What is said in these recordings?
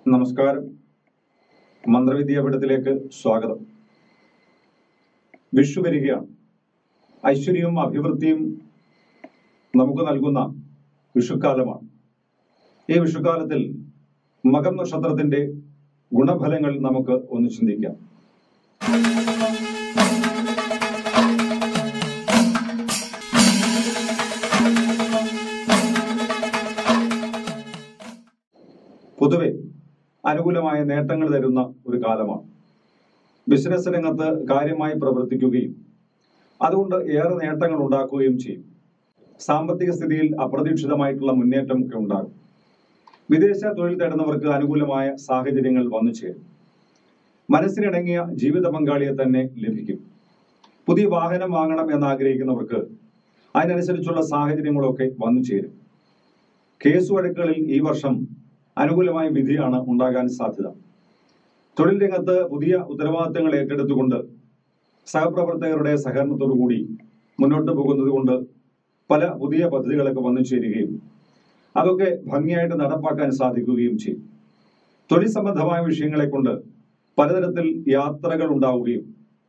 നമസ്കാരം മന്ത്രവിദ്യാപീഠത്തിലേക്ക് സ്വാഗതം വിഷു വരികയാണ് ഐശ്വര്യവും അഭിവൃദ്ധിയും നമുക്ക് നൽകുന്ന വിഷുക്കാലമാണ് ഈ വിഷുക്കാലത്തിൽ മകം നക്ഷത്രത്തിന്റെ ഗുണഫലങ്ങൾ നമുക്ക് ഒന്ന് ചിന്തിക്കാം പൊതുവെ അനുകൂലമായ നേട്ടങ്ങൾ തരുന്ന ഒരു കാലമാണ് ബിസിനസ് രംഗത്ത് കാര്യമായി പ്രവർത്തിക്കുകയും അതുകൊണ്ട് ഏറെ നേട്ടങ്ങൾ ഉണ്ടാക്കുകയും ചെയ്യും സാമ്പത്തിക സ്ഥിതിയിൽ അപ്രതീക്ഷിതമായിട്ടുള്ള മുന്നേറ്റമൊക്കെ ഉണ്ടാകും വിദേശ തൊഴിൽ തേടുന്നവർക്ക് അനുകൂലമായ സാഹചര്യങ്ങൾ വന്നു ചേരും മനസ്സിനിണങ്ങിയ ജീവിത പങ്കാളിയെ തന്നെ ലഭിക്കും പുതിയ വാഹനം വാങ്ങണം എന്ന് ആഗ്രഹിക്കുന്നവർക്ക് അതിനനുസരിച്ചുള്ള സാഹചര്യങ്ങളൊക്കെ വന്നു ചേരും കേസ് വഴക്കുകളിൽ ഈ വർഷം അനുകൂലമായ വിധിയാണ് ഉണ്ടാകാൻ സാധ്യത തൊഴിൽ രംഗത്ത് പുതിയ ഉത്തരവാദിത്തങ്ങൾ ഏറ്റെടുത്തുകൊണ്ട് സഹപ്രവർത്തകരുടെ സഹകരണത്തോടു കൂടി മുന്നോട്ട് പോകുന്നത് കൊണ്ട് പല പുതിയ പദ്ധതികളൊക്കെ വന്നു ചേരുകയും അതൊക്കെ ഭംഗിയായിട്ട് നടപ്പാക്കാൻ സാധിക്കുകയും ചെയ്യും തൊഴിൽ സംബന്ധമായ വിഷയങ്ങളെ കൊണ്ട് പലതരത്തിൽ യാത്രകൾ ഉണ്ടാവുകയും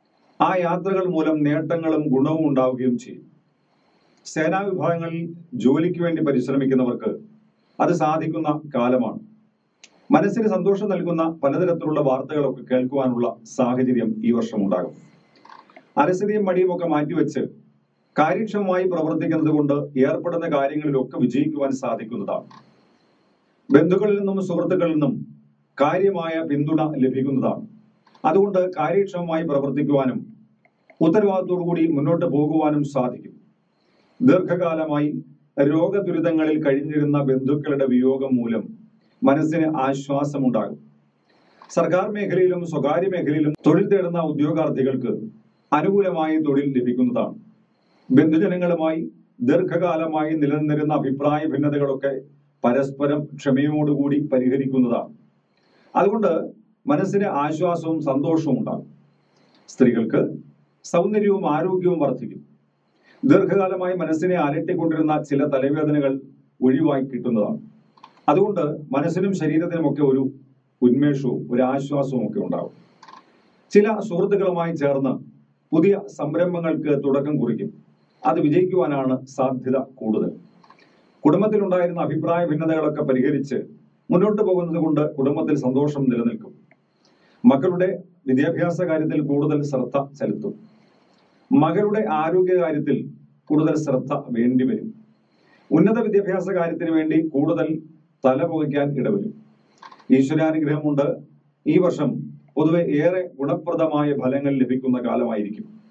ആ യാത്രകൾ മൂലം നേട്ടങ്ങളും ഗുണവും ഉണ്ടാവുകയും ചെയ്യും സേനാ വിഭാഗങ്ങളിൽ ജോലിക്ക് വേണ്ടി പരിശ്രമിക്കുന്നവർക്ക് അത് സാധിക്കുന്ന കാലമാണ് മനസ്സിന് സന്തോഷം നൽകുന്ന പലതരത്തിലുള്ള വാർത്തകളൊക്കെ കേൾക്കുവാനുള്ള സാഹചര്യം ഈ വർഷം ഉണ്ടാകും അലസതയും മടിയും ഒക്കെ മാറ്റിവെച്ച് കാര്യക്ഷമമായി പ്രവർത്തിക്കുന്നത് കൊണ്ട് ഏർപ്പെടുന്ന കാര്യങ്ങളിലൊക്കെ വിജയിക്കുവാൻ സാധിക്കുന്നതാണ് ബന്ധുക്കളിൽ നിന്നും സുഹൃത്തുക്കളിൽ നിന്നും കാര്യമായ പിന്തുണ ലഭിക്കുന്നതാണ് അതുകൊണ്ട് കാര്യക്ഷമമായി പ്രവർത്തിക്കുവാനും ഉത്തരവാദിത്തോടു കൂടി മുന്നോട്ട് പോകുവാനും സാധിക്കും ദീർഘകാലമായി രോഗദുരിതങ്ങളിൽ കഴിഞ്ഞിരുന്ന ബന്ധുക്കളുടെ വിയോഗം മൂലം മനസ്സിന് ആശ്വാസമുണ്ടാകും സർക്കാർ മേഖലയിലും സ്വകാര്യ മേഖലയിലും തൊഴിൽ തേടുന്ന ഉദ്യോഗാർത്ഥികൾക്ക് അനുകൂലമായി തൊഴിൽ ലഭിക്കുന്നതാണ് ബന്ധുജനങ്ങളുമായി ദീർഘകാലമായി നിലനിന്നിരുന്ന അഭിപ്രായ ഭിന്നതകളൊക്കെ പരസ്പരം ക്ഷമയോടുകൂടി പരിഹരിക്കുന്നതാണ് അതുകൊണ്ട് മനസ്സിന് ആശ്വാസവും സന്തോഷവും ഉണ്ടാകും സ്ത്രീകൾക്ക് സൗന്ദര്യവും ആരോഗ്യവും വർദ്ധിക്കും ദീർഘകാലമായി മനസ്സിനെ അലട്ടിക്കൊണ്ടിരുന്ന ചില തലവേദനകൾ ഒഴിവായി കിട്ടുന്നതാണ് അതുകൊണ്ട് മനസ്സിനും ശരീരത്തിനുമൊക്കെ ഒരു ഉന്മേഷവും ഒരു ആശ്വാസവും ഒക്കെ ഉണ്ടാകും ചില സുഹൃത്തുക്കളുമായി ചേർന്ന് പുതിയ സംരംഭങ്ങൾക്ക് തുടക്കം കുറിക്കും അത് വിജയിക്കുവാനാണ് സാധ്യത കൂടുതൽ കുടുംബത്തിലുണ്ടായിരുന്ന അഭിപ്രായ ഭിന്നതകളൊക്കെ പരിഹരിച്ച് മുന്നോട്ട് പോകുന്നത് കൊണ്ട് കുടുംബത്തിൽ സന്തോഷം നിലനിൽക്കും മക്കളുടെ വിദ്യാഭ്യാസ കാര്യത്തിൽ കൂടുതൽ ശ്രദ്ധ ചെലുത്തും മകളുടെ ആരോഗ്യ കാര്യത്തിൽ കൂടുതൽ ശ്രദ്ധ വേണ്ടിവരും ഉന്നത വിദ്യാഭ്യാസ കാര്യത്തിന് വേണ്ടി കൂടുതൽ തല പുകയ്ക്കാൻ ഇടവരും ഈശ്വരാനുഗ്രഹം കൊണ്ട് ഈ വർഷം പൊതുവെ ഏറെ ഗുണപ്രദമായ ഫലങ്ങൾ ലഭിക്കുന്ന കാലമായിരിക്കും